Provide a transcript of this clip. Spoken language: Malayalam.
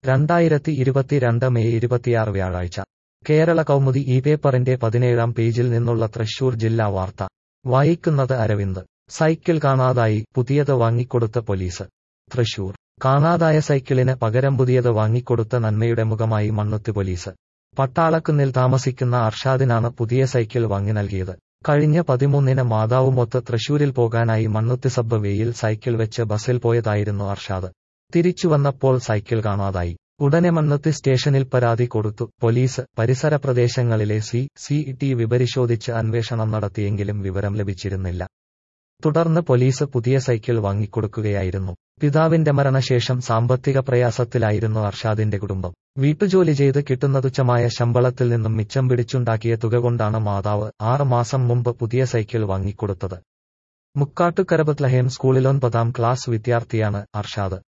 രണ്ടായിരത്തി ഇരുപത്തിരണ്ട് മെയ് ഇരുപത്തിയാറ് വ്യാഴാഴ്ച കേരള കൗമുദി ഈ പേപ്പറിന്റെ പതിനേഴാം പേജിൽ നിന്നുള്ള തൃശൂർ ജില്ലാ വാർത്ത വായിക്കുന്നത് അരവിന്ദ് സൈക്കിൾ കാണാതായി പുതിയത് വാങ്ങിക്കൊടുത്ത പോലീസ് തൃശൂർ കാണാതായ സൈക്കിളിന് പകരം പുതിയത് വാങ്ങിക്കൊടുത്ത നന്മയുടെ മുഖമായി മണ്ണുത്തി പോലീസ് പട്ടാളക്കുന്നിൽ താമസിക്കുന്ന അർഷാദിനാണ് പുതിയ സൈക്കിൾ വാങ്ങി നൽകിയത് കഴിഞ്ഞ പതിമൂന്നിന് മാതാവുമൊത്ത് തൃശൂരിൽ പോകാനായി മണ്ണുത്തി സബ്ബ് വേയിൽ സൈക്കിൾ വെച്ച് ബസ്സിൽ പോയതായിരുന്നു അർഷാദ് തിരിച്ചു വന്നപ്പോൾ സൈക്കിൾ കാണാതായി ഉടനെ മണ്ണുത്തി സ്റ്റേഷനിൽ പരാതി കൊടുത്തു പോലീസ് പരിസര പ്രദേശങ്ങളിലെ സി സി ടി വി പരിശോധിച്ച് അന്വേഷണം നടത്തിയെങ്കിലും വിവരം ലഭിച്ചിരുന്നില്ല തുടർന്ന് പോലീസ് പുതിയ സൈക്കിൾ വാങ്ങിക്കൊടുക്കുകയായിരുന്നു പിതാവിന്റെ മരണശേഷം സാമ്പത്തിക പ്രയാസത്തിലായിരുന്നു അർഷാദിന്റെ കുടുംബം വീട്ടുജോലി ചെയ്ത് കിട്ടുന്ന തുച്ഛമായ ശമ്പളത്തിൽ നിന്നും മിച്ചം പിടിച്ചുണ്ടാക്കിയ തുക കൊണ്ടാണ് മാതാവ് ആറ് മാസം മുമ്പ് പുതിയ സൈക്കിൾ വാങ്ങിക്കൊടുത്തത് മുക്കാട്ടുകരബത്ലഹേം സ്കൂളിൽ ഒൻപതാം ക്ലാസ് വിദ്യാർത്ഥിയാണ് അർഷാദ്